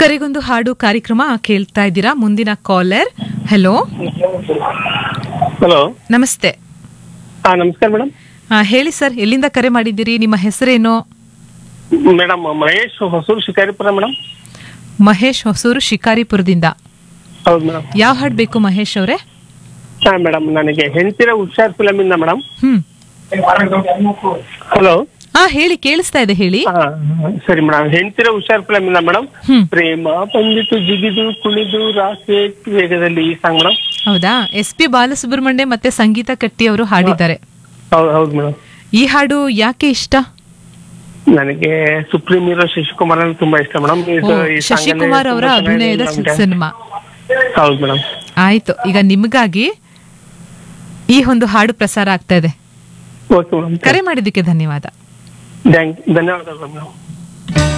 ಕರೆಗೊಂದು ಹಾಡು ಕಾರ್ಯಕ್ರಮ ಕೇಳ್ತಾ ಇದ್ದೀರಾ ಮುಂದಿನ ಕಾಲರ್ ಹಲೋ ಹಲೋ ನಮಸ್ತೆ ಹಾ ನಮಸ್ಕಾರ ಮೇಡಮ್ ಆ, ಹೇಳಿ ಸರ್ ಎಲ್ಲಿಂದ ಕರೆ ಮಾಡಿದ್ದೀರಿ ನಿಮ್ಮ ಹೆಸರೇನು ಮೇಡಮ್ ಮಹೇಶ್ ಹೊಸೂರು ಶಿಕಾರಿಪುರ ಮೇಡಮ್ ಮಹೇಶ್ ಹೊಸೂರು ಶಿಕಾರಿಪುರದಿಂದ ಹೌದು ಮೇಡಮ್ ಯಾವ ಹಾಡು ಬೇಕು ಮಹೇಶ್ ಅವರೇ ಹಾ ಮೇಡಮ್ ನನಗೆ ಹೆಂಡತಿರ ಹುಷಾರ್ ಫಿಲಮ್ ಇಂದ ಮೇಡಮ್ ಹ್ಮ್ ಹಲೋ ಹಾ ಹೇಳಿ ಕೇಳಿಸ್ತಾ ಇದೆ ಹೇಳಿ ಹಾ ಸರಿ ಮೇಡಮ್ ಹೆಂಡತಿರ ಹುಷಾರ್ ಫಿಲಮ್ ಇಂದ ಮೇಡಮ್ ಹ್ಮ್ ಪ್ರೇಮ ಬಂದಿತು ಜಿಗಿದು ಕುಣಿದು ರಾಕೆಟ್ ವೇಗದಲ್ಲಿ ಈ ಸಾಂಗ್ ಮೇಡಮ್ ಹೌದಾ ಎಸ್ ಪಿ ಬಾಲಸುಬ್ರಹ್ಮಣ್ಯ ಮತ್ತೆ ಸಂಗೀತ ಕಟ್ಟಿ ಅವರು ಹಾಡಿದ್ದಾರೆ ಹೌದು ಹೌದು ಮೇಡಮ್ ಈ ಹಾಡು ಯಾಕೆ ಇಷ್ಟ ನನಗೆ ಸುಪ್ರೀಂ ಹೀರೋ ಶಶಿಕುಮಾರ್ ಅಂದ್ರೆ ತುಂಬಾ ಇಷ್ಟ ಮೇಡಮ್ ಓ, ಶಶಿಕುಮಾರ್ ಅವರ ಅಭಿನಯದ ಸಿನಿಮಾ ಹೌದು ಮೇಡಮ್ ಆಯ್ತು ಈಗ ನಿಮಗಾಗಿ ಈ ಒಂದು ಹಾಡು ಪ್ರಸಾರ ಆಗ್ತಾ ಇದೆ ಓಕೆ ಮೇಡಮ್ ಕರೆ ಮಾಡಿದ್ದಕ್ಕೆ ಧನ್ಯವಾದ ಧನ್ಯವಾದಗಳು ಮೇಡಮ್